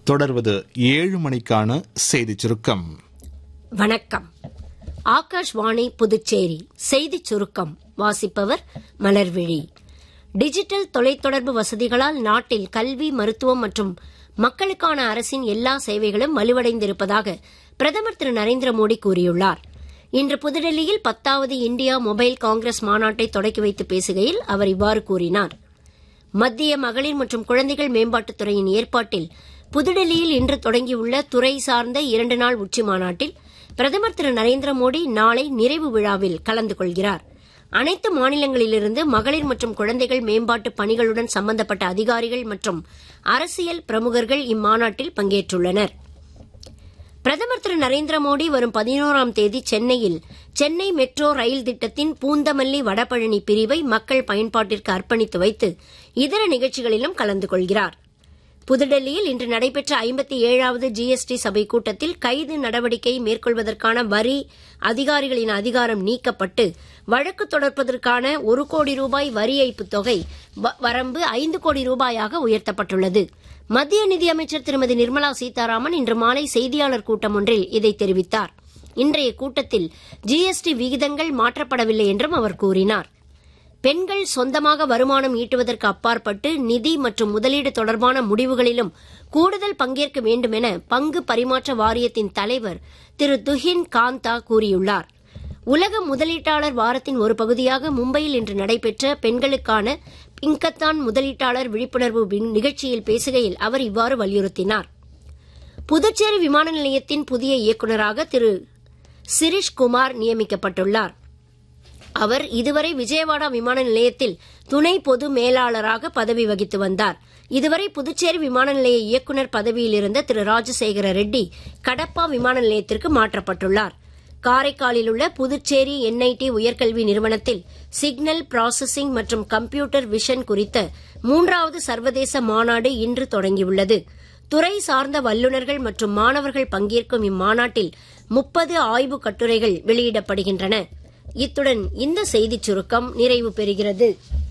தொடர்வது ஏழு மணிக்கான செய்திச் சுருக்கம் வணக்கம் ஆகாஷ்வாணி புதுச்சேரி செய்திச் சுருக்கம் வாசிப்பவர் மலர்விழி டிஜிட்டல் தொலைத்தொடர்பு வசதிகளால் நாட்டில் கல்வி மருத்துவம் மற்றும் மக்களுக்கான அரசின் எல்லா சேவைகளும் வலுவடைந்திருப்பதாக பிரதமர் திரு நரேந்திர மோடி கூறியுள்ளார் இன்று புதுடெல்லியில் பத்தாவது இந்தியா மொபைல் காங்கிரஸ் மாநாட்டை தொடக்கி வைத்து பேசுகையில் அவர் இவ்வாறு கூறினார் மத்திய மகளிர் மற்றும் குழந்தைகள் மேம்பாட்டுத் துறையின் ஏற்பாட்டில் புதுடெல்லியில் இன்று தொடங்கியுள்ள துறை சார்ந்த இரண்டு நாள் உச்சி மாநாட்டில் பிரதமர் திரு நரேந்திர மோடி நாளை நிறைவு விழாவில் கலந்து கொள்கிறார் அனைத்து மாநிலங்களிலிருந்து மகளிர் மற்றும் குழந்தைகள் மேம்பாட்டு பணிகளுடன் சம்பந்தப்பட்ட அதிகாரிகள் மற்றும் அரசியல் பிரமுகர்கள் இம்மாநாட்டில் பங்கேற்றுள்ளனர் பிரதமர் திரு நரேந்திர மோடி வரும் பதினோராம் தேதி சென்னையில் சென்னை மெட்ரோ ரயில் திட்டத்தின் பூந்தமல்லி வடபழனி பிரிவை மக்கள் பயன்பாட்டிற்கு அர்ப்பணித்து வைத்து இதர நிகழ்ச்சிகளிலும் கலந்து கொள்கிறார் புதுடெல்லியில் இன்று நடைபெற்ற ஐம்பத்தி ஏழாவது ஜிஎஸ்டி சபை கூட்டத்தில் கைது நடவடிக்கை மேற்கொள்வதற்கான வரி அதிகாரிகளின் அதிகாரம் நீக்கப்பட்டு வழக்கு தொடர்ப்பதற்கான ஒரு கோடி ரூபாய் வரி ஏய்ப்பு தொகை வரம்பு ஐந்து கோடி ரூபாயாக உயர்த்தப்பட்டுள்ளது மத்திய நிதியமைச்சர் திருமதி நிர்மலா சீதாராமன் இன்று மாலை செய்தியாளர் கூட்டம் ஒன்றில் இதை தெரிவித்தார் இன்றைய கூட்டத்தில் ஜிஎஸ்டி விகிதங்கள் மாற்றப்படவில்லை என்றும் அவர் கூறினார் பெண்கள் சொந்தமாக வருமானம் ஈட்டுவதற்கு அப்பாற்பட்டு நிதி மற்றும் முதலீடு தொடர்பான முடிவுகளிலும் கூடுதல் பங்கேற்க வேண்டும் என பங்கு பரிமாற்ற வாரியத்தின் தலைவர் திரு துஹின் காந்தா கூறியுள்ளார் உலக முதலீட்டாளர் வாரத்தின் ஒரு பகுதியாக மும்பையில் இன்று நடைபெற்ற பெண்களுக்கான பிங்கத்தான் முதலீட்டாளர் விழிப்புணர்வு நிகழ்ச்சியில் பேசுகையில் அவர் இவ்வாறு வலியுறுத்தினார் புதுச்சேரி விமான நிலையத்தின் புதிய இயக்குநராக திரு சிரிஷ் குமார் நியமிக்கப்பட்டுள்ளார் அவர் இதுவரை விஜயவாடா விமான நிலையத்தில் துணை பொது மேலாளராக பதவி வகித்து வந்தார் இதுவரை புதுச்சேரி விமான நிலைய இயக்குநர் பதவியில் இருந்த திரு ராஜசேகர ரெட்டி கடப்பா விமான நிலையத்திற்கு மாற்றப்பட்டுள்ளார் காரைக்காலில் உள்ள புதுச்சேரி என்ஐடி உயர்கல்வி நிறுவனத்தில் சிக்னல் ப்ராசஸிங் மற்றும் கம்ப்யூட்டர் விஷன் குறித்த மூன்றாவது சர்வதேச மாநாடு இன்று தொடங்கியுள்ளது துறை சார்ந்த வல்லுநர்கள் மற்றும் மாணவர்கள் பங்கேற்கும் இம்மாநாட்டில் முப்பது ஆய்வு கட்டுரைகள் வெளியிடப்படுகின்றன இத்துடன் இந்த செய்திச் சுருக்கம் நிறைவு பெறுகிறது